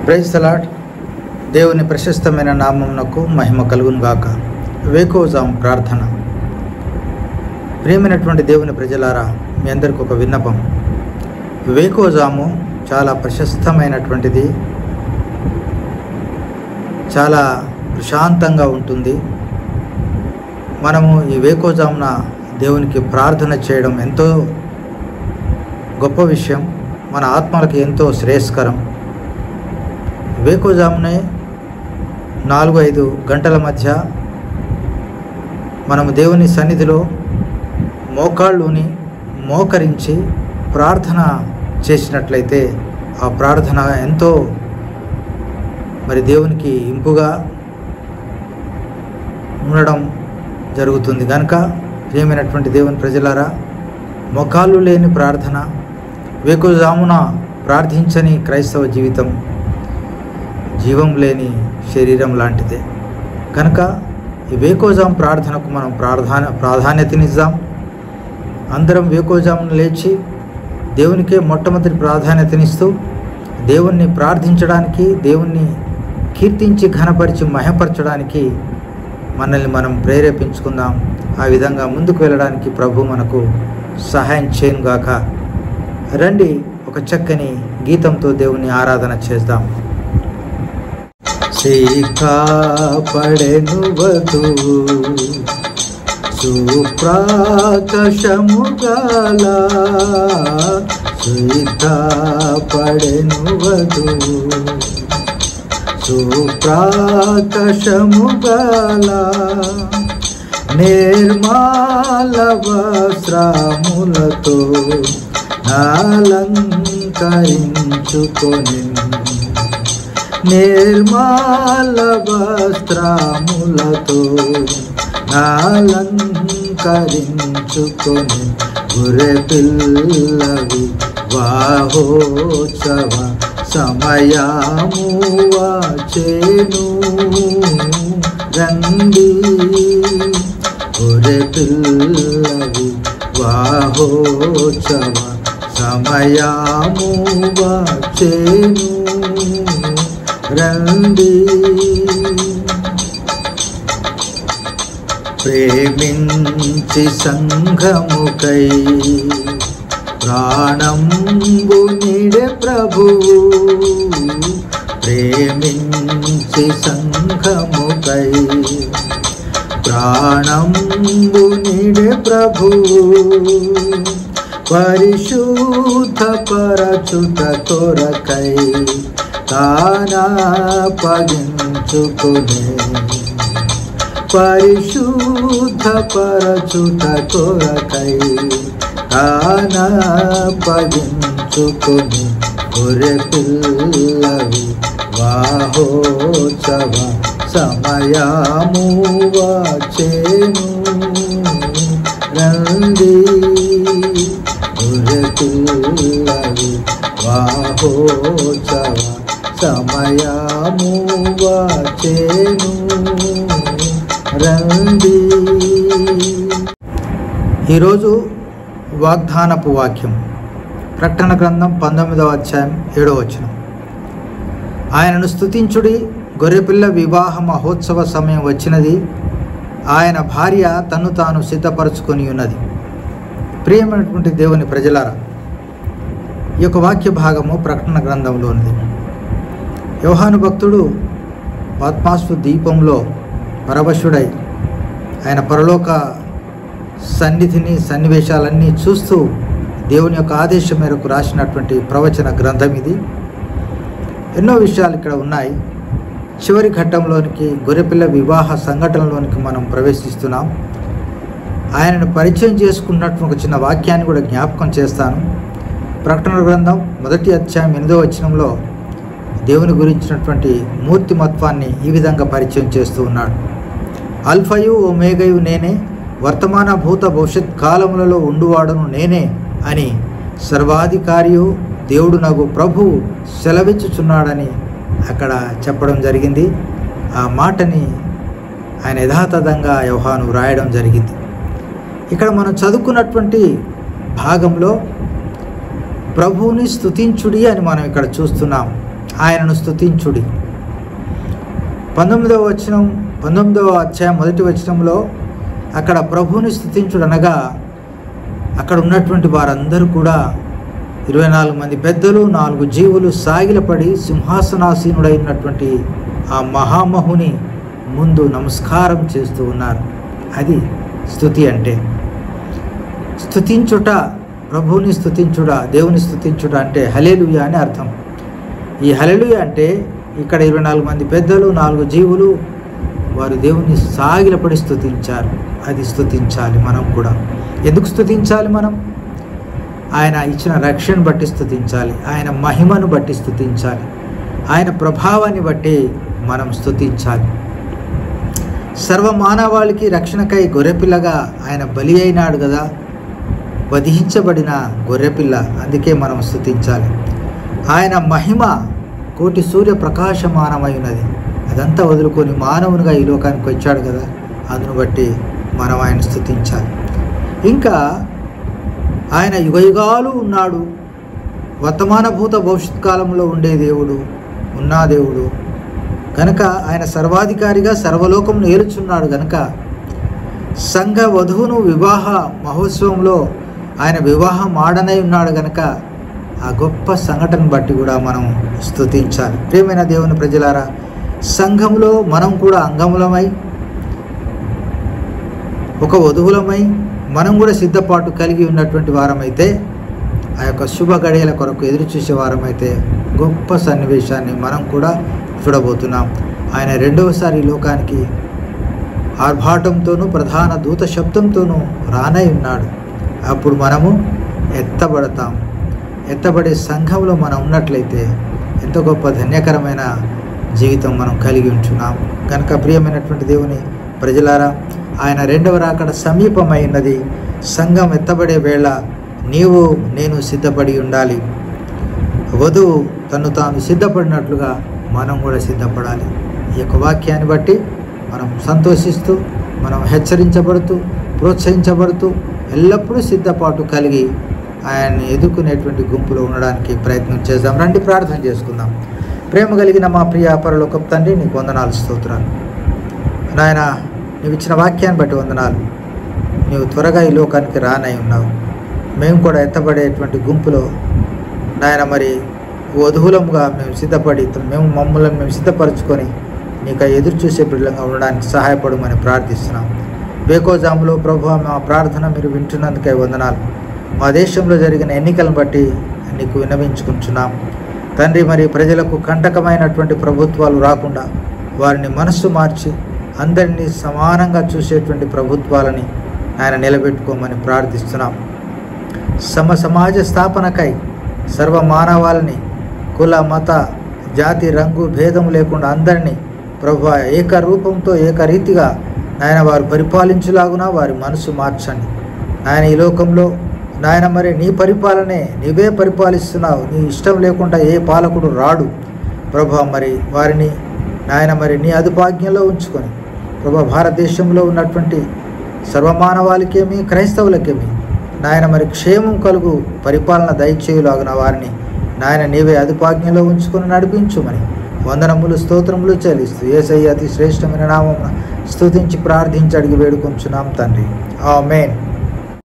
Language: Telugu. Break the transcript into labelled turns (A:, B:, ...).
A: ప్రైజ్ తలాట్ దేవుని ప్రశస్తమైన నామమునకు మహిమ కలుగును గాక వేకోజాం ప్రార్థన ప్రియమైనటువంటి దేవుని ప్రజలారా మీ అందరికి ఒక విన్నపం వేకోజాము చాలా ప్రశస్తమైనటువంటిది చాలా ప్రశాంతంగా ఉంటుంది మనము ఈ వేకోజామున దేవునికి ప్రార్థన చేయడం ఎంతో గొప్ప విషయం మన ఆత్మలకు ఎంతో శ్రేయస్కరం వేకోజామునే నాలుగు ఐదు గంటల మధ్య మనము దేవుని సన్నిధిలో మోకాళ్ళుని మోకరించి ప్రార్థన చేసినట్లయితే ఆ ప్రార్థన ఎంతో మరి దేవునికి ఇంపుగా ఉండడం జరుగుతుంది కనుక ప్రియమైనటువంటి దేవుని ప్రజలారా మొఖాలు లేని ప్రార్థన వేకుజామున ప్రార్థించని క్రైస్తవ జీవితం జీవం లేని శరీరం లాంటిదే కనుక ఈ వేకోజాం ప్రార్థనకు మనం ప్రాధాన ప్రాధాన్యతనిద్దాం అందరం వేకోజామున లేచి దేవునికే మొట్టమొదటి ప్రాధాన్యతనిస్తూ దేవుణ్ణి ప్రార్థించడానికి దేవుణ్ణి కీర్తించి ఘనపరిచి మహపరచడానికి మనల్ని మనం ప్రేరేపించుకుందాం ఆ విధంగా ముందుకు వెళ్ళడానికి ప్రభు మనకు సహాయం చేయనుగాక రండి ఒక చక్కని గీతంతో దేవుని ఆరాధన చేద్దాం పడెను వధు సుప్రాకశము గల పడెను వధు సుప్రాకశము గల నిర్మాల వస్త్రములతో నాలంకరించుకొని నిర్మాల వస్త్రములతో నాలంకరించుకొని గురె పిల్లవి వాహోత్సవ సమయము వాచేను రండి గురె పిల్లవి వాహోత్సవ సమయము వాచేను రండి ప్రేమించి సంఘముకై ప్రాణంబు నిడే ప్రభువు ప్రేమించి సంఘముకై ప్రాణంబు నిడే ప్రభువు పరిశుద్ధ పరచుట కొరకై తానా పగించుకునే పరిశుద్ధ పరచుట కొరకై తానా పగించుకుని గొర్రె పిల్లవి వాహోత్సవ సమయము వాచేను రండి గొర్రె పిల్లవి వాహోత్సవ సమయము వాచేను రండి ఈరోజు వాగ్దానపు వాక్యం ప్రకటన గ్రంథం పంతొమ్మిదవ అధ్యాయం ఏడవ వచనం ఆయనను స్తుతించుడి గొర్రెపిల్ల వివాహ మహోత్సవ సమయం వచ్చినది ఆయన భార్య తన్ను తాను సిద్ధపరచుకొని ఉన్నది ప్రియమైనటువంటి దేవుని ప్రజలారా ఈ యొక్క వాక్య భాగము ప్రకటన గ్రంథంలో ఉంది యోహాను భక్తుడు పద్మాసు దీపంలో పరవశుడై ఆయన పరలోక సన్నిధిని సన్నివేశాలన్నీ చూస్తూ దేవుని యొక్క ఆదేశం మేరకు రాసినటువంటి ప్రవచన గ్రంథం ఇది ఎన్నో విషయాలు ఇక్కడ ఉన్నాయి చివరి ఘట్టంలోనికి గొర్రెపిల్ల వివాహ సంఘటనలోనికి మనం ప్రవేశిస్తున్నాం ఆయనను పరిచయం చేసుకున్నట్టు ఒక చిన్న వాక్యాన్ని కూడా జ్ఞాపకం చేస్తాను ప్రకటన గ్రంథం మొదటి అధ్యాయం ఎనిమిదో వచనంలో దేవుని గురించినటువంటి మూర్తిమత్వాన్ని ఈ విధంగా పరిచయం చేస్తూ ఉన్నాడు అల్ఫయు ఓ మేఘయు నేనే వర్తమాన భూత భవిష్యత్ కాలములలో ఉండువాడను నేనే అని సర్వాధికారియు దేవుడు నాకు ప్రభువు సెలవిచ్చుచున్నాడని అక్కడ చెప్పడం జరిగింది ఆ మాటని ఆయన యథాతథంగా యోహాను రాయడం జరిగింది ఇక్కడ మనం చదువుకున్నటువంటి భాగంలో ప్రభువుని స్తుతించుడి అని మనం ఇక్కడ చూస్తున్నాం ఆయనను స్తుతించుడి పంతొమ్మిదవ వచనం పంతొమ్మిదవ అధ్యాయం మొదటి వచనంలో అక్కడ ప్రభువుని స్థుతించుడనగా అక్కడ ఉన్నటువంటి వారందరూ కూడా ఇరవై నాలుగు మంది పెద్దలు నాలుగు జీవులు సాగిలపడి సింహాసనాసీనుడైనటువంటి ఆ మహామహుని ముందు నమస్కారం చేస్తూ ఉన్నారు అది స్థుతి అంటే స్థుతించుట ప్రభువుని స్థుతించుట దేవుని స్థుతించుట అంటే హలేలుయ అని అర్థం ఈ హలెలుయ అంటే ఇక్కడ ఇరవై నాలుగు మంది పెద్దలు నాలుగు జీవులు వారు దేవుని సాగిలపడి స్థుతించారు అది స్థుతించాలి మనం కూడా ఎందుకు స్థుతించాలి మనం ఆయన ఇచ్చిన రక్షణ బట్టి స్థుతించాలి ఆయన మహిమను బట్టి స్థుతించాలి ఆయన ప్రభావాన్ని బట్టి మనం స్థుతించాలి సర్వ మానవాళికి రక్షణకై గొర్రెపిల్లగా ఆయన బలి అయినాడు కదా వధించబడిన గొర్రెపిల్ల అందుకే మనం స్థుతించాలి ఆయన మహిమ కోటి సూర్య ప్రకాశమానమై ఉన్నది అదంతా వదులుకొని మానవునిగా ఈ లోకానికి వచ్చాడు కదా అందును బట్టి మనం ఆయన స్థుతించాలి ఇంకా ఆయన యుగయుగాలు ఉన్నాడు వర్తమాన భూత భవిష్యత్ కాలంలో ఉండే దేవుడు ఉన్నా దేవుడు కనుక ఆయన సర్వాధికారిగా సర్వలోకమును ఏలుచున్నాడు గనుక సంఘ వధువును వివాహ మహోత్సవంలో ఆయన వివాహం ఆడనై ఉన్నాడు గనక ఆ గొప్ప సంఘటన బట్టి కూడా మనం స్తుతించాలి ప్రియమైన దేవుని ప్రజలారా సంఘంలో మనం కూడా అంగములమై ఒక వధువులమై మనం కూడా సిద్ధపాటు కలిగి ఉన్నటువంటి వారమైతే ఆ యొక్క శుభ గడియల కొరకు ఎదురు చూసే వారమైతే గొప్ప సన్నివేశాన్ని మనం కూడా చూడబోతున్నాం ఆయన రెండవసారి ఈ లోకానికి ఆర్భాటంతోనూ ప్రధాన దూత శబ్దంతోనూ రానై ఉన్నాడు అప్పుడు మనము ఎత్తబడతాం ఎత్తబడే సంఘంలో మనం ఉన్నట్లయితే ఎంతో గొప్ప ధన్యకరమైన జీవితం మనం కలిగి ఉంటున్నాం కనుక ప్రియమైనటువంటి దేవుని ప్రజలారా ఆయన రెండవ రాకడ సమీపమైనది సంఘం ఎత్తబడే వేళ నీవు నేను సిద్ధపడి ఉండాలి వధువు తను తాను సిద్ధపడినట్లుగా మనం కూడా సిద్ధపడాలి ఈ యొక్క వాక్యాన్ని బట్టి మనం సంతోషిస్తూ మనం హెచ్చరించబడుతూ ప్రోత్సహించబడుతూ ఎల్లప్పుడూ సిద్ధపాటు కలిగి ఆయన్ని ఎదుర్కొనేటువంటి గుంపులో ఉండడానికి ప్రయత్నం చేద్దాం రండి ప్రార్థన చేసుకుందాం ప్రేమ కలిగిన మా ప్రియ పరలోకం తండ్రి నీకు వందనాలు స్తోత్రాలు నాయన నీవు ఇచ్చిన వాక్యాన్ని బట్టి వందనాలు నీవు త్వరగా ఈ లోకానికి రానై ఉన్నావు మేము కూడా ఎత్తబడేటువంటి గుంపులో నాయన మరి వధువులముగా మేము సిద్ధపడి మేము మమ్మల్ని మేము సిద్ధపరచుకొని నీకు ఎదురు చూసే బిడ్డలంగా ఉండడానికి సహాయపడమని ప్రార్థిస్తున్నాం బేకోజాములో ప్రభు మా ప్రార్థన మీరు వింటున్నందుకై వందనాలు మా దేశంలో జరిగిన ఎన్నికలను బట్టి నీకు విన్నవించుకుంటున్నాం తండ్రి మరి ప్రజలకు కంటకమైనటువంటి ప్రభుత్వాలు రాకుండా వారిని మనస్సు మార్చి అందరినీ సమానంగా చూసేటువంటి ప్రభుత్వాలని ఆయన నిలబెట్టుకోమని ప్రార్థిస్తున్నాం సమ సమాజ స్థాపనకై సర్వ మానవాళిని కుల మత జాతి రంగు భేదం లేకుండా అందరినీ ప్రభు ఏకరూపంతో ఏకరీతిగా నాయన వారు పరిపాలించులాగున వారి మనసు మార్చండి నాయన ఈ లోకంలో నాయన మరి నీ పరిపాలనే నీవే పరిపాలిస్తున్నావు నీ ఇష్టం లేకుండా ఏ పాలకుడు రాడు ప్రభా మరి వారిని నాయన మరి నీ అదుపాజ్ఞలో ఉంచుకొని ప్రభా భారతదేశంలో ఉన్నటువంటి సర్వమానవాళికేమి క్రైస్తవులకేమి నాయన మరి క్షేమం కలుగు పరిపాలన దయచేయులాగున వారిని నాయన నీవే అదుపాజ్ఞలో ఉంచుకొని నడిపించుమని వందనములు స్తోత్రములు చెల్లిస్తూ ఏసయ్య అతి శ్రేష్టమైన నామం స్తుతించి ప్రార్థించి అడిగి వేడుకొంచున్నాం తండ్రి ఆ మెయిన్